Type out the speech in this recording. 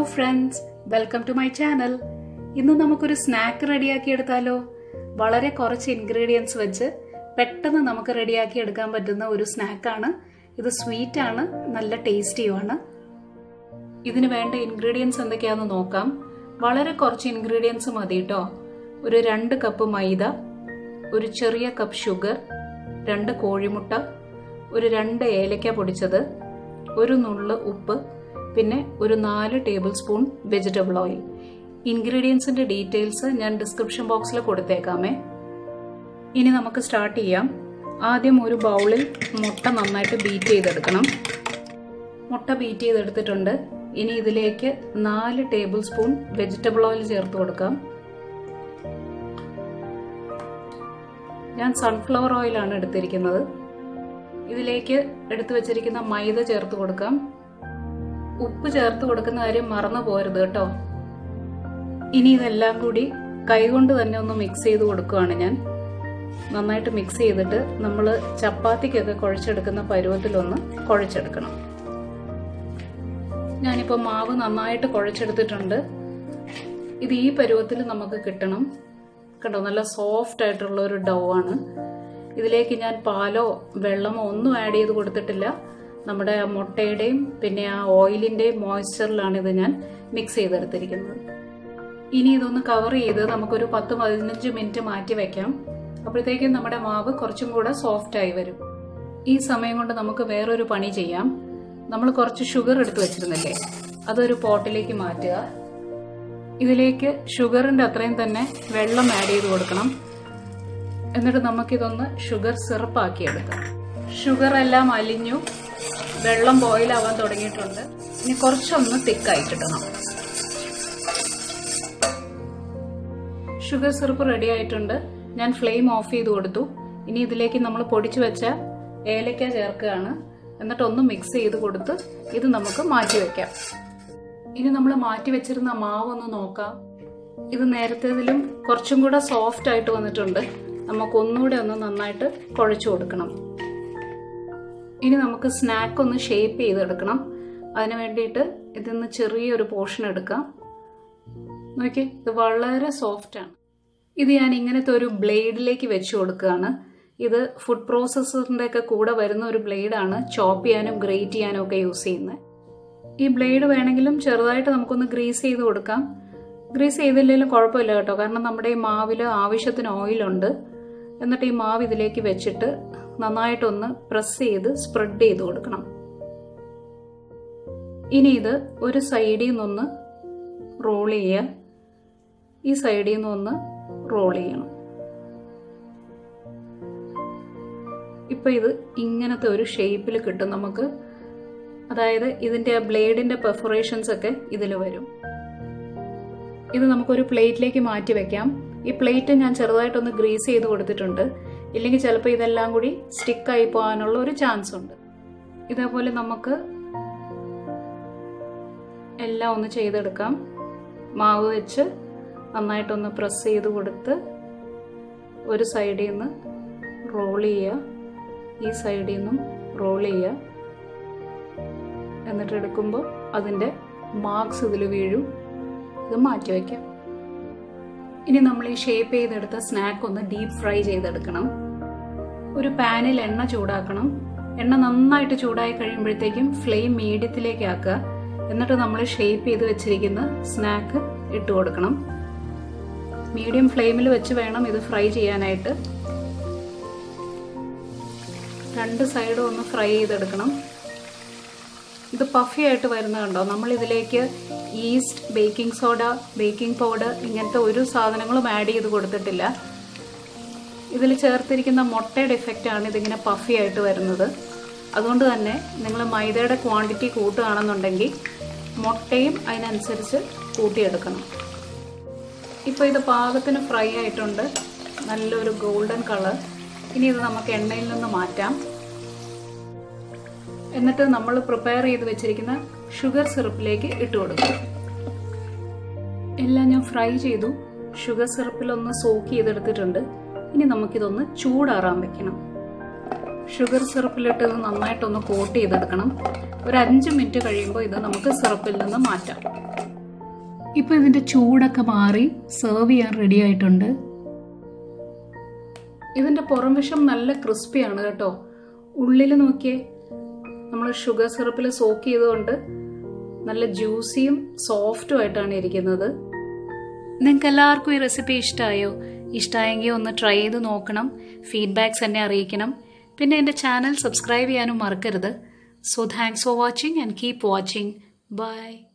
friends welcome to my channel ഇന്ന് നമുക്കൊരു snack റെഡിയാക്കി എടുത്താലോ വളരെ കുറച്ച് ഇൻഗ്രീഡിയൻസ് വെച്ച് പെട്ടെന്ന് നമുക്ക് റെഡിയാക്കി എടുക്കാൻ പറ്റുന്ന ഒരു സ്നാക്കാണ് ഇത് സ്വീറ്റ് ആണ് നല്ല ടേസ്റ്റിയുമാണ് ഇതിന് വേണ്ട ഇൻഗ്രീഡിയൻസ് എന്തൊക്കെയാണെന്ന് നോക്കാം വളരെ കുറച്ച് ഇൻഗ്രീഡിയൻസ് മതി കേട്ടോ ഒരു രണ്ട് കപ്പ് മൈദ ഒരു ചെറിയ കപ്പ് ഷുഗർ രണ്ട് കോഴിമുട്ട ഒരു രണ്ട് ഏലക്ക പൊടിച്ചത് ഒരു നുള്ള് ഉപ്പ് പിന്നെ ഒരു നാല് ടേബിൾ സ്പൂൺ വെജിറ്റബിൾ ഓയിൽ ഇൻഗ്രീഡിയൻസിന്റെ ഡീറ്റെയിൽസ് ഞാൻ ഡിസ്ക്രിപ്ഷൻ ബോക്സിൽ കൊടുത്തേക്കാമേ ഇനി നമുക്ക് സ്റ്റാർട്ട് ചെയ്യാം ആദ്യം ഒരു ബൗളിൽ മുട്ട നന്നായിട്ട് ബീറ്റ് ചെയ്തെടുക്കണം മുട്ട ബീറ്റ് ചെയ്തെടുത്തിട്ടുണ്ട് ഇനി ഇതിലേക്ക് നാല് ടേബിൾ സ്പൂൺ വെജിറ്റബിൾ ഓയിൽ ചേർത്ത് കൊടുക്കാം ഞാൻ സൺഫ്ലവർ ഓയിലാണ് എടുത്തിരിക്കുന്നത് ഇതിലേക്ക് എടുത്തു വെച്ചിരിക്കുന്ന മൈദ ചേർത്ത് കൊടുക്കാം ഉപ്പ് ചേർത്ത് കൊടുക്കുന്ന കാര്യം മറന്നു പോരുത് കേട്ടോ ഇനി ഇതെല്ലാം കൂടി കൈകൊണ്ട് തന്നെ ഒന്ന് മിക്സ് ചെയ്ത് കൊടുക്കുകയാണ് ഞാൻ നന്നായിട്ട് മിക്സ് ചെയ്തിട്ട് നമ്മൾ ചപ്പാത്തിക്കൊക്കെ കുഴച്ചെടുക്കുന്ന പരുവത്തിലൊന്ന് കുഴച്ചെടുക്കണം ഞാനിപ്പോൾ മാവ് നന്നായിട്ട് കുഴച്ചെടുത്തിട്ടുണ്ട് ഇത് ഈ പരുവത്തിൽ നമുക്ക് കിട്ടണം കണ്ടോ നല്ല സോഫ്റ്റ് ആയിട്ടുള്ള ഒരു ഡൗ ആണ് ഇതിലേക്ക് ഞാൻ പാലോ വെള്ളമോ ഒന്നും ആഡ് ചെയ്ത് കൊടുത്തിട്ടില്ല നമ്മുടെ മുട്ടയുടെയും പിന്നെ ആ ഓയിലിന്റെയും മോയ്സ്ചറിലാണ് ഇത് ഞാൻ മിക്സ് ചെയ്തെടുത്തിരിക്കുന്നത് ഇനി ഇതൊന്ന് കവർ ചെയ്ത് നമുക്കൊരു പത്ത് പതിനഞ്ച് മിനിറ്റ് മാറ്റി വെക്കാം അപ്പോഴത്തേക്കും നമ്മുടെ മാവ് കുറച്ചും കൂടെ സോഫ്റ്റ് ആയി വരും ഈ സമയം കൊണ്ട് നമുക്ക് വേറൊരു പണി ചെയ്യാം നമ്മൾ കുറച്ച് ഷുഗർ എടുത്ത് വെച്ചിരുന്നില്ലേ അതൊരു പോട്ടിലേക്ക് മാറ്റുക ഇതിലേക്ക് ഷുഗറിന്റെ അത്രയും തന്നെ വെള്ളം ആഡ് ചെയ്ത് കൊടുക്കണം എന്നിട്ട് നമുക്കിതൊന്ന് ഷുഗർ സിറപ്പാക്കി എടുക്കാം ഷുഗർ എല്ലാം അലിഞ്ഞു വെള്ളം ബോയിൽ ആവാൻ തുടങ്ങിയിട്ടുണ്ട് ഇനി കുറച്ചൊന്ന് തിക്കായി കിട്ടണം ഷുഗർ സിറപ്പ് റെഡി ആയിട്ടുണ്ട് ഞാൻ ഫ്ലെയിം ഓഫ് ചെയ്ത് കൊടുത്തു ഇനി ഇതിലേക്ക് നമ്മൾ പൊടിച്ചു വെച്ച ഏലക്ക ചേർക്കുകയാണ് എന്നിട്ട് ഒന്ന് മിക്സ് ചെയ്ത് കൊടുത്ത് ഇത് നമുക്ക് മാറ്റി വെക്കാം ഇനി നമ്മൾ മാറ്റി വെച്ചിരുന്ന മാവ് ഒന്ന് നോക്കാം ഇത് നേരത്തേതിലും കുറച്ചും കൂടെ സോഫ്റ്റ് ആയിട്ട് വന്നിട്ടുണ്ട് നമുക്ക് ഒന്നുകൂടെ ഒന്ന് നന്നായിട്ട് കുഴച്ചു കൊടുക്കണം ഇനി നമുക്ക് സ്നാക്ക് ഒന്ന് ഷേപ്പ് ചെയ്തെടുക്കണം അതിന് വേണ്ടിയിട്ട് ഇതിന്ന് ചെറിയൊരു പോർഷൻ എടുക്കാം നോക്കി ഇത് വളരെ സോഫ്റ്റ് ആണ് ഇത് ഞാൻ ഇങ്ങനത്തെ ഒരു ബ്ലേഡിലേക്ക് വെച്ച് കൊടുക്കുകയാണ് ഇത് ഫുഡ് പ്രോസസ്സറിന്റെ ഒക്കെ കൂടെ വരുന്ന ഒരു ബ്ലേഡാണ് ചോപ്പ് ചെയ്യാനും ഗ്രേറ്റ് ചെയ്യാനും ഒക്കെ യൂസ് ചെയ്യുന്നത് ഈ ബ്ലേഡ് വേണമെങ്കിലും ചെറുതായിട്ട് നമുക്കൊന്ന് ഗ്രീസ് ചെയ്ത് കൊടുക്കാം ഗ്രീസ് ചെയ്തില്ലെങ്കിലും കുഴപ്പമില്ല കേട്ടോ കാരണം നമ്മുടെ ഈ മാവിൽ ആവശ്യത്തിന് ഓയിലുണ്ട് എന്നിട്ട് ഈ മാവ് ഇതിലേക്ക് വെച്ചിട്ട് നന്നായിട്ടൊന്ന് പ്രസ് ചെയ്ത് സ്പ്രെഡ് ചെയ്ത് കൊടുക്കണം ഇനി ഇത് ഒരു സൈഡിൽ നിന്നൊന്ന് റോൾ ചെയ്യുക ഈ സൈഡിൽ നിന്നൊന്ന് റോൾ ചെയ്യണം ഇപ്പൊ ഇത് ഇങ്ങനത്തെ ഒരു ഷേപ്പിൽ കിട്ടും നമുക്ക് അതായത് ഇതിന്റെ ബ്ലേഡിന്റെ പെർഫറേഷൻസ് ഒക്കെ ഇതിൽ വരും ഇത് നമുക്കൊരു പ്ലേറ്റിലേക്ക് മാറ്റി വെക്കാം ഈ പ്ലേറ്റ് ഞാൻ ചെറുതായിട്ടൊന്ന് ഗ്രീസ് ചെയ്ത് കൊടുത്തിട്ടുണ്ട് ഇല്ലെങ്കിൽ ചിലപ്പോൾ ഇതെല്ലാം കൂടി സ്റ്റിക്കായി പോകാനുള്ള ഒരു ചാൻസ് ഉണ്ട് ഇതേപോലെ നമുക്ക് എല്ലാം ഒന്ന് ചെയ്തെടുക്കാം മാവ് വെച്ച് നന്നായിട്ടൊന്ന് പ്രസ് ചെയ്ത് കൊടുത്ത് ഒരു സൈഡിൽ നിന്ന് റോൾ ചെയ്യുക ഈ സൈഡിൽ നിന്നും റോൾ ചെയ്യുക എന്നിട്ട് എടുക്കുമ്പോൾ അതിൻ്റെ മാർക്സ് ഇതിൽ വീഴും ഇത് മാറ്റി വയ്ക്കാം ഇനി നമ്മൾ ഈ ഷേപ്പ് ചെയ്തെടുത്ത സ്നാക്ക് ഒന്ന് ഡീപ്പ് ഫ്രൈ ചെയ്തെടുക്കണം ഒരു പാനിൽ എണ്ണ ചൂടാക്കണം എണ്ണ നന്നായിട്ട് ചൂടായി കഴിയുമ്പോഴത്തേക്കും ഫ്ലെയിം മീഡിയത്തിലേക്ക് ആക്കുക എന്നിട്ട് നമ്മൾ ഷേപ്പ് ചെയ്ത് വെച്ചിരിക്കുന്ന സ്നാക്ക് ഇട്ട് കൊടുക്കണം മീഡിയം ഫ്ലെയിമിൽ വെച്ച് വേണം ഇത് ഫ്രൈ ചെയ്യാനായിട്ട് രണ്ട് സൈഡും ഒന്ന് ഫ്രൈ ചെയ്തെടുക്കണം ഇത് പഫി ആയിട്ട് വരുന്ന കണ്ടോ നമ്മൾ ഇതിലേക്ക് yeast baking soda baking powder ഇങ്ങനത്തെ ഒരു സാധനങ്ങളും ആഡ് ചെയ്ത് കൊടുത്തിട്ടില്ല ഇതിൽ ചേർത്തിരിക്കുന്ന മുട്ടയുടെ ഇഫക്റ്റ് ആണ് ഇതിങ്ങനെ പഫി ആയിട്ട് വരുന്നത് അതുകൊണ്ട് തന്നെ നിങ്ങൾ മൈദയുടെ ക്വാണ്ടിറ്റി കൂട്ടുകയാണെന്നുണ്ടെങ്കിൽ മുട്ടയും അതിനനുസരിച്ച് കൂട്ടിയെടുക്കണം ഇപ്പോൾ ഇത് പാകത്തിന് ഫ്രൈ ആയിട്ടുണ്ട് നല്ലൊരു ഗോൾഡൻ കളർ ഇനി ഇത് നമുക്ക് എണ്ണയിൽ നിന്ന് മാറ്റാം എന്നിട്ട് നമ്മൾ പ്രിപ്പയർ ചെയ്ത് വെച്ചിരിക്കുന്ന ഷുഗർ സിറപ്പിലേക്ക് ഇട്ട് കൊടുക്കും എല്ലാം ഞാൻ ഫ്രൈ ചെയ്തു ഷുഗർ സിറപ്പിൽ ഒന്ന് സോക്ക് ചെയ്തെടുത്തിട്ടുണ്ട് ഇനി നമുക്കിതൊന്ന് ചൂടാറാൻ വെക്കണം ഷുഗർ സിറപ്പിലിട്ട് ഇത് നന്നായിട്ടൊന്ന് കോട്ട് ചെയ്തെടുക്കണം ഒരു അഞ്ച് മിനിറ്റ് കഴിയുമ്പോൾ ഇത് നമുക്ക് സിറപ്പിൽ നിന്ന് മാറ്റാം ഇപ്പൊ ഇതിന്റെ ചൂടൊക്കെ മാറി സെർവ് ചെയ്യാൻ റെഡി ആയിട്ടുണ്ട് ഇതിന്റെ പുറംവശം നല്ല ക്രിസ്പിയാണ് കേട്ടോ ഉള്ളിൽ നോക്കിയേ നമ്മൾ ഷുഗർ സിറപ്പിൽ സോക്ക് ചെയ്തുകൊണ്ട് നല്ല ജ്യൂസിയും സോഫ്റ്റും ആയിട്ടാണ് ഇരിക്കുന്നത് നിങ്ങൾക്ക് എല്ലാവർക്കും ഈ റെസിപ്പി ഇഷ്ടമായോ ഇഷ്ടമായെങ്കിൽ ഒന്ന് ട്രൈ ചെയ്ത് നോക്കണം ഫീഡ്ബാക്സ് എന്നെ അറിയിക്കണം പിന്നെ എൻ്റെ ചാനൽ സബ്സ്ക്രൈബ് ചെയ്യാനും മറക്കരുത് so thanks for watching and keep watching by